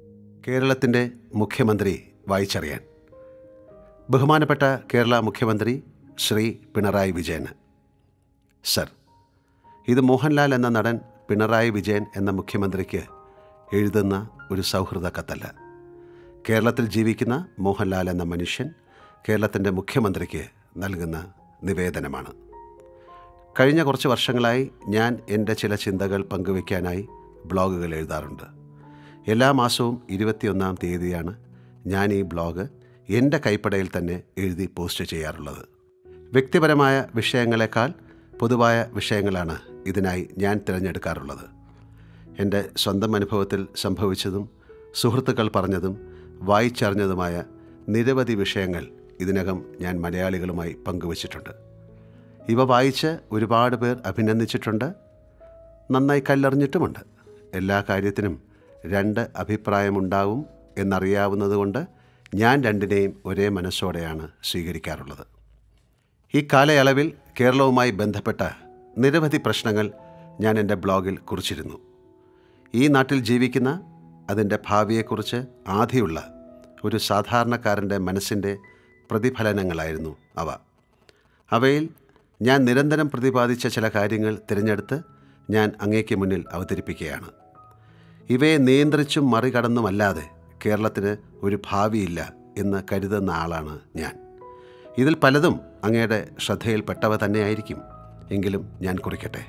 കേരളത്തിൻ്റെ മുഖ്യമന്ത്രി വായിച്ചറിയാൻ ബഹുമാനപ്പെട്ട കേരള മുഖ്യമന്ത്രി ശ്രീ പിണറായി വിജയന് സർ ഇത് മോഹൻലാൽ എന്ന നടൻ പിണറായി വിജയൻ എന്ന മുഖ്യമന്ത്രിക്ക് എഴുതുന്ന ഒരു സൗഹൃദ കത്തല്ല കേരളത്തിൽ ജീവിക്കുന്ന മോഹൻലാൽ എന്ന മനുഷ്യൻ കേരളത്തിൻ്റെ മുഖ്യമന്ത്രിക്ക് നൽകുന്ന നിവേദനമാണ് കഴിഞ്ഞ കുറച്ച് വർഷങ്ങളായി ഞാൻ എൻ്റെ ചില ചിന്തകൾ പങ്കുവയ്ക്കാനായി ബ്ലോഗുകൾ എഴുതാറുണ്ട് എല്ലാ മാസവും ഇരുപത്തിയൊന്നാം തീയതിയാണ് ഞാൻ ഈ ബ്ലോഗ് എൻ്റെ കൈപ്പടയിൽ തന്നെ എഴുതി പോസ്റ്റ് ചെയ്യാറുള്ളത് വ്യക്തിപരമായ വിഷയങ്ങളെക്കാൾ പൊതുവായ വിഷയങ്ങളാണ് ഇതിനായി ഞാൻ തിരഞ്ഞെടുക്കാറുള്ളത് എൻ്റെ സ്വന്തം അനുഭവത്തിൽ സംഭവിച്ചതും സുഹൃത്തുക്കൾ പറഞ്ഞതും വായിച്ചറിഞ്ഞതുമായ നിരവധി വിഷയങ്ങൾ ഇതിനകം ഞാൻ മലയാളികളുമായി പങ്കുവച്ചിട്ടുണ്ട് ഇവ വായിച്ച് ഒരുപാട് പേർ അഭിനന്ദിച്ചിട്ടുണ്ട് നന്നായി കല്ലെറിഞ്ഞിട്ടുമുണ്ട് എല്ലാ കാര്യത്തിനും രണ്ട് അഭിപ്രായമുണ്ടാവും എന്നറിയാവുന്നതുകൊണ്ട് ഞാൻ രണ്ടിനെയും ഒരേ മനസ്സോടെയാണ് സ്വീകരിക്കാറുള്ളത് ഈ കാലയളവിൽ കേരളവുമായി ബന്ധപ്പെട്ട നിരവധി പ്രശ്നങ്ങൾ ഞാൻ എൻ്റെ ബ്ലോഗിൽ കുറിച്ചിരുന്നു ഈ നാട്ടിൽ ജീവിക്കുന്ന അതിൻ്റെ ഭാവിയെക്കുറിച്ച് ആധിയുള്ള ഒരു സാധാരണക്കാരൻ്റെ മനസ്സിൻ്റെ പ്രതിഫലനങ്ങളായിരുന്നു അവ അവയിൽ ഞാൻ നിരന്തരം പ്രതിപാദിച്ച ചില കാര്യങ്ങൾ തിരഞ്ഞെടുത്ത് ഞാൻ അങ്ങേക്ക് മുന്നിൽ അവതരിപ്പിക്കുകയാണ് ഇവയെ നിയന്ത്രിച്ചും മറികടന്നുമല്ലാതെ കേരളത്തിന് ഒരു ഭാവിയില്ല എന്ന് കരുതുന്ന ആളാണ് ഞാൻ ഇതിൽ പലതും അങ്ങയുടെ ശ്രദ്ധയിൽപ്പെട്ടവ തന്നെയായിരിക്കും എങ്കിലും ഞാൻ കുറിക്കട്ടെ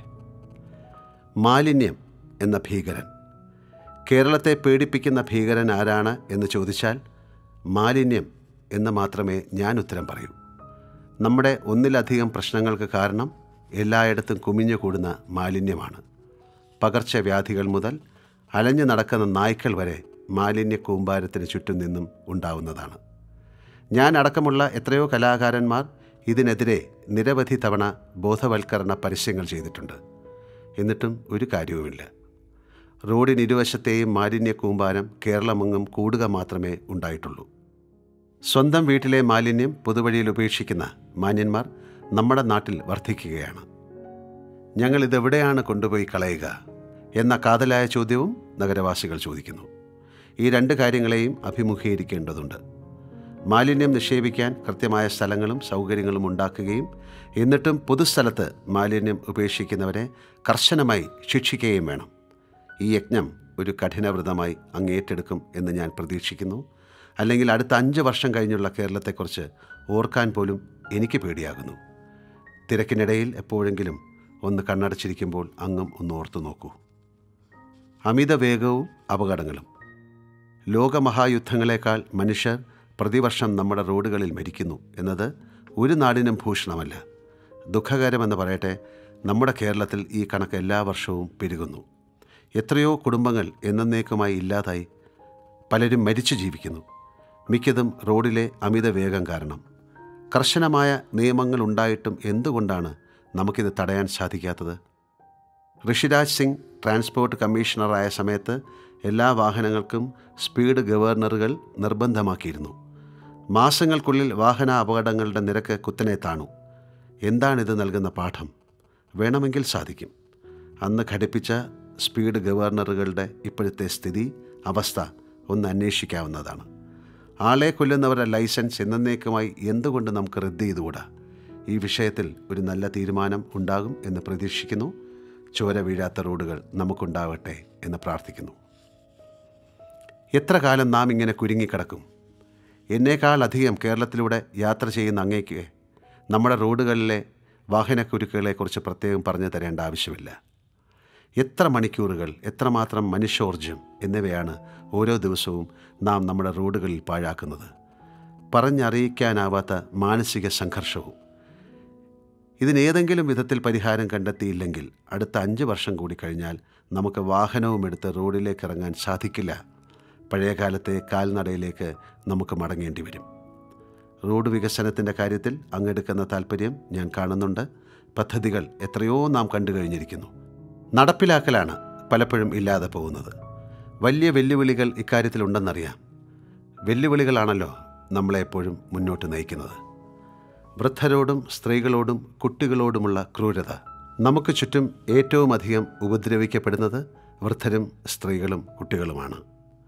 മാലിന്യം എന്ന ഭീകരൻ കേരളത്തെ പേടിപ്പിക്കുന്ന ഭീകരൻ ആരാണ് എന്ന് ചോദിച്ചാൽ മാലിന്യം എന്ന് മാത്രമേ ഞാൻ ഉത്തരം പറയൂ നമ്മുടെ ഒന്നിലധികം പ്രശ്നങ്ങൾക്ക് കാരണം എല്ലായിടത്തും കുമിഞ്ഞു കൂടുന്ന മാലിന്യമാണ് പകർച്ചവ്യാധികൾ മുതൽ അലഞ്ഞു നടക്കുന്ന നായ്ക്കൾ വരെ മാലിന്യ കൂമ്പാരത്തിന് ചുറ്റും നിന്നും ഉണ്ടാവുന്നതാണ് ഞാൻ അടക്കമുള്ള എത്രയോ കലാകാരന്മാർ ഇതിനെതിരെ നിരവധി തവണ ബോധവൽക്കരണ പരസ്യങ്ങൾ ചെയ്തിട്ടുണ്ട് എന്നിട്ടും ഒരു കാര്യവുമില്ല റോഡിനിരുവശത്തെയും മാലിന്യ കൂമ്പാരം കേരളമെങ്ങും കൂടുക മാത്രമേ ഉണ്ടായിട്ടുള്ളൂ സ്വന്തം വീട്ടിലെ മാലിന്യം പൊതുവഴിയിൽ ഉപേക്ഷിക്കുന്ന മാന്യന്മാർ നമ്മുടെ നാട്ടിൽ വർദ്ധിക്കുകയാണ് ഞങ്ങൾ ഇതെവിടെയാണ് കൊണ്ടുപോയി കളയുക എന്ന കാതലായ ചോദ്യവും നഗരവാസികൾ ചോദിക്കുന്നു ഈ രണ്ട് കാര്യങ്ങളെയും അഭിമുഖീകരിക്കേണ്ടതുണ്ട് മാലിന്യം നിക്ഷേപിക്കാൻ കൃത്യമായ സ്ഥലങ്ങളും സൗകര്യങ്ങളും ഉണ്ടാക്കുകയും എന്നിട്ടും പൊതുസ്ഥലത്ത് മാലിന്യം ഉപേക്ഷിക്കുന്നവരെ കർശനമായി ശിക്ഷിക്കുകയും വേണം ഈ യജ്ഞം ഒരു കഠിനവ്രതമായി അങ്ങേറ്റെടുക്കും എന്ന് ഞാൻ പ്രതീക്ഷിക്കുന്നു അല്ലെങ്കിൽ അടുത്ത അഞ്ച് വർഷം കഴിഞ്ഞുള്ള കേരളത്തെക്കുറിച്ച് ഓർക്കാൻ പോലും എനിക്ക് പേടിയാകുന്നു തിരക്കിനിടയിൽ എപ്പോഴെങ്കിലും ഒന്ന് കണ്ണടച്ചിരിക്കുമ്പോൾ അങ്ങും ഒന്ന് ഓർത്തു നോക്കൂ അമിത വേഗവും അപകടങ്ങളും ലോകമഹായുദ്ധങ്ങളെക്കാൾ മനുഷ്യർ പ്രതിവർഷം നമ്മുടെ റോഡുകളിൽ മരിക്കുന്നു എന്നത് ഒരു നാടിനും ഭൂഷണമല്ല ദുഃഖകരമെന്ന് പറയട്ടെ നമ്മുടെ കേരളത്തിൽ ഈ കണക്ക് എല്ലാ വർഷവും പെരുകുന്നു എത്രയോ കുടുംബങ്ങൾ എന്നേക്കുമായി ഇല്ലാതായി പലരും മരിച്ചു ജീവിക്കുന്നു മിക്കതും റോഡിലെ അമിത വേഗം കാരണം കർശനമായ നിയമങ്ങൾ ഉണ്ടായിട്ടും എന്തുകൊണ്ടാണ് നമുക്കിത് തടയാൻ സാധിക്കാത്തത് ഋഷിരാജ് സിംഗ് ട്രാൻസ്പോർട്ട് കമ്മീഷണറായ സമയത്ത് എല്ലാ വാഹനങ്ങൾക്കും സ്പീഡ് ഗവർണറുകൾ നിർബന്ധമാക്കിയിരുന്നു മാസങ്ങൾക്കുള്ളിൽ വാഹന അപകടങ്ങളുടെ നിരക്ക് കുത്തനെ താണു എന്താണിത് നൽകുന്ന പാഠം വേണമെങ്കിൽ സാധിക്കും അന്ന് ഘടിപ്പിച്ച സ്പീഡ് ഗവർണറുകളുടെ ഇപ്പോഴത്തെ സ്ഥിതി അവസ്ഥ ഒന്ന് അന്വേഷിക്കാവുന്നതാണ് ആളെ കൊല്ലുന്നവരുടെ ലൈസൻസ് എന്നേക്കുമായി എന്തുകൊണ്ട് നമുക്ക് റദ്ദ് ചെയ്തുകൂടാ ഈ വിഷയത്തിൽ ഒരു നല്ല തീരുമാനം ഉണ്ടാകും എന്ന് പ്രതീക്ഷിക്കുന്നു ചോര വീഴാത്ത റോഡുകൾ നമുക്കുണ്ടാവട്ടെ എന്ന് പ്രാർത്ഥിക്കുന്നു എത്ര കാലം നാം ഇങ്ങനെ കുരുങ്ങിക്കിടക്കും എന്നേക്കാൾ അധികം കേരളത്തിലൂടെ യാത്ര ചെയ്യുന്ന അങ്ങേക്ക് നമ്മുടെ റോഡുകളിലെ വാഹനക്കുരുക്കുകളെക്കുറിച്ച് പ്രത്യേകം പറഞ്ഞു തരേണ്ട ആവശ്യമില്ല എത്ര മണിക്കൂറുകൾ എത്രമാത്രം മനുഷ്യോർജം എന്നിവയാണ് ഓരോ ദിവസവും നാം നമ്മുടെ റോഡുകളിൽ പാഴാക്കുന്നത് പറഞ്ഞറിയിക്കാനാവാത്ത മാനസിക സംഘർഷവും ഇതിനേതെങ്കിലും വിധത്തിൽ പരിഹാരം കണ്ടെത്തിയില്ലെങ്കിൽ അടുത്ത അഞ്ച് വർഷം കൂടി കഴിഞ്ഞാൽ നമുക്ക് വാഹനവും എടുത്ത് റോഡിലേക്ക് ഇറങ്ങാൻ സാധിക്കില്ല പഴയകാലത്തെ കാൽനടയിലേക്ക് നമുക്ക് മടങ്ങേണ്ടി വരും റോഡ് വികസനത്തിൻ്റെ കാര്യത്തിൽ അങ്ങെടുക്കുന്ന താല്പര്യം ഞാൻ കാണുന്നുണ്ട് പദ്ധതികൾ എത്രയോ നാം കണ്ടു കഴിഞ്ഞിരിക്കുന്നു നടപ്പിലാക്കലാണ് പലപ്പോഴും ഇല്ലാതെ പോകുന്നത് വലിയ വെല്ലുവിളികൾ ഇക്കാര്യത്തിലുണ്ടെന്നറിയാം വെല്ലുവിളികളാണല്ലോ നമ്മളെ എപ്പോഴും മുന്നോട്ട് നയിക്കുന്നത് വൃദ്ധരോടും സ്ത്രീകളോടും കുട്ടികളോടുമുള്ള ക്രൂരത നമുക്ക് ചുറ്റും ഏറ്റവും അധികം ഉപദ്രവിക്കപ്പെടുന്നത് വൃദ്ധരും സ്ത്രീകളും കുട്ടികളുമാണ്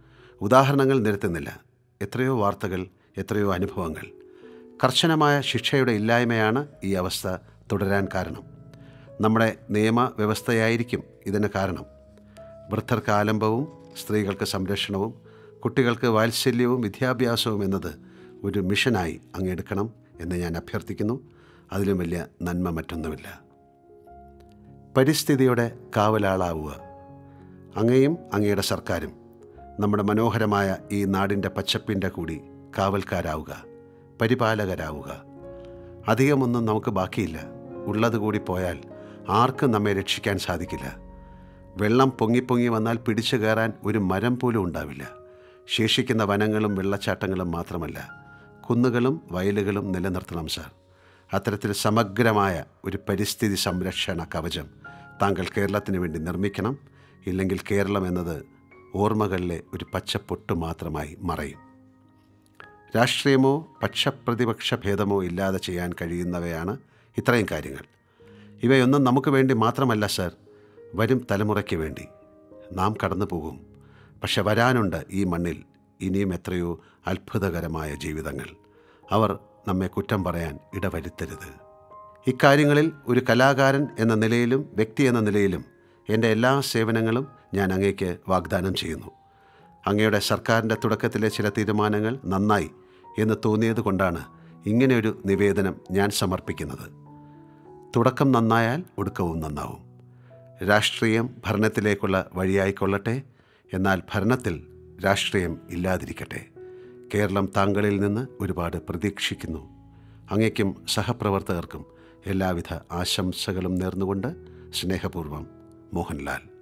ഉദാഹരണങ്ങൾ നിരത്തുന്നില്ല എത്രയോ വാർത്തകൾ എത്രയോ അനുഭവങ്ങൾ കർശനമായ ശിക്ഷയുടെ ഇല്ലായ്മയാണ് ഈ അവസ്ഥ തുടരാൻ കാരണം നമ്മുടെ നിയമവ്യവസ്ഥയായിരിക്കും ഇതിന് കാരണം വൃദ്ധർക്ക് ആലംബവും സ്ത്രീകൾക്ക് സംരക്ഷണവും കുട്ടികൾക്ക് വാത്സല്യവും വിദ്യാഭ്യാസവും എന്നത് ഒരു മിഷനായി അങ്ങെടുക്കണം എന്ന് ഞാൻ അഭ്യർത്ഥിക്കുന്നു അതിലും വലിയ നന്മ മറ്റൊന്നുമില്ല പരിസ്ഥിതിയുടെ കാവലാളാവുക അങ്ങയും അങ്ങയുടെ സർക്കാരും നമ്മുടെ മനോഹരമായ ഈ നാടിൻ്റെ പച്ചപ്പിൻ്റെ കൂടി കാവൽക്കാരാവുക പരിപാലകരാവുക അധികമൊന്നും നമുക്ക് ബാക്കിയില്ല ഉള്ളത് കൂടി പോയാൽ ആർക്കും നമ്മെ രക്ഷിക്കാൻ സാധിക്കില്ല വെള്ളം പൊങ്ങിപ്പൊങ്ങി വന്നാൽ പിടിച്ചു കയറാൻ ഒരു മരം പോലും ഉണ്ടാവില്ല ശേഷിക്കുന്ന വനങ്ങളും വെള്ളച്ചാട്ടങ്ങളും മാത്രമല്ല കുന്നുകളും വയലുകളും നിലനിർത്തണം സാർ അത്തരത്തിൽ സമഗ്രമായ ഒരു പരിസ്ഥിതി സംരക്ഷണ കവചം താങ്കൾ കേരളത്തിന് വേണ്ടി നിർമ്മിക്കണം ഇല്ലെങ്കിൽ കേരളം എന്നത് ഓർമ്മകളിലെ ഒരു പച്ചപ്പൊട്ട് മാത്രമായി മറയും രാഷ്ട്രീയമോ പക്ഷപ്രതിപക്ഷ ഭേദമോ ഇല്ലാതെ ചെയ്യാൻ കഴിയുന്നവയാണ് ഇത്രയും കാര്യങ്ങൾ ഇവയൊന്നും നമുക്ക് വേണ്ടി മാത്രമല്ല സർ വരും തലമുറയ്ക്ക് വേണ്ടി നാം കടന്നു പോകും പക്ഷെ വരാനുണ്ട് ഈ മണ്ണിൽ ഇനിയും എത്രയോ അത്ഭുതകരമായ ജീവിതങ്ങൾ അവർ നമ്മെ കുറ്റം പറയാൻ ഇടവരുത്തരുത് ഇക്കാര്യങ്ങളിൽ ഒരു കലാകാരൻ എന്ന നിലയിലും വ്യക്തി എന്ന നിലയിലും എൻ്റെ എല്ലാ സേവനങ്ങളും ഞാൻ അങ്ങേക്ക് വാഗ്ദാനം ചെയ്യുന്നു അങ്ങയുടെ സർക്കാരിൻ്റെ തുടക്കത്തിലെ ചില തീരുമാനങ്ങൾ നന്നായി എന്ന് തോന്നിയത് കൊണ്ടാണ് ഇങ്ങനെയൊരു നിവേദനം ഞാൻ സമർപ്പിക്കുന്നത് തുടക്കം നന്നായാൽ ഒടുക്കവും നന്നാവും രാഷ്ട്രീയം ഭരണത്തിലേക്കുള്ള വഴിയായിക്കൊള്ളട്ടെ എന്നാൽ ഭരണത്തിൽ രാഷ്ട്രീയം ഇല്ലാതിരിക്കട്ടെ കേരളം താങ്കളിൽ നിന്ന് ഒരുപാട് പ്രതീക്ഷിക്കുന്നു അങ്ങയ്ക്കും സഹപ്രവർത്തകർക്കും എല്ലാവിധ ആശംസകളും നേർന്നുകൊണ്ട് സ്നേഹപൂർവ്വം മോഹൻലാൽ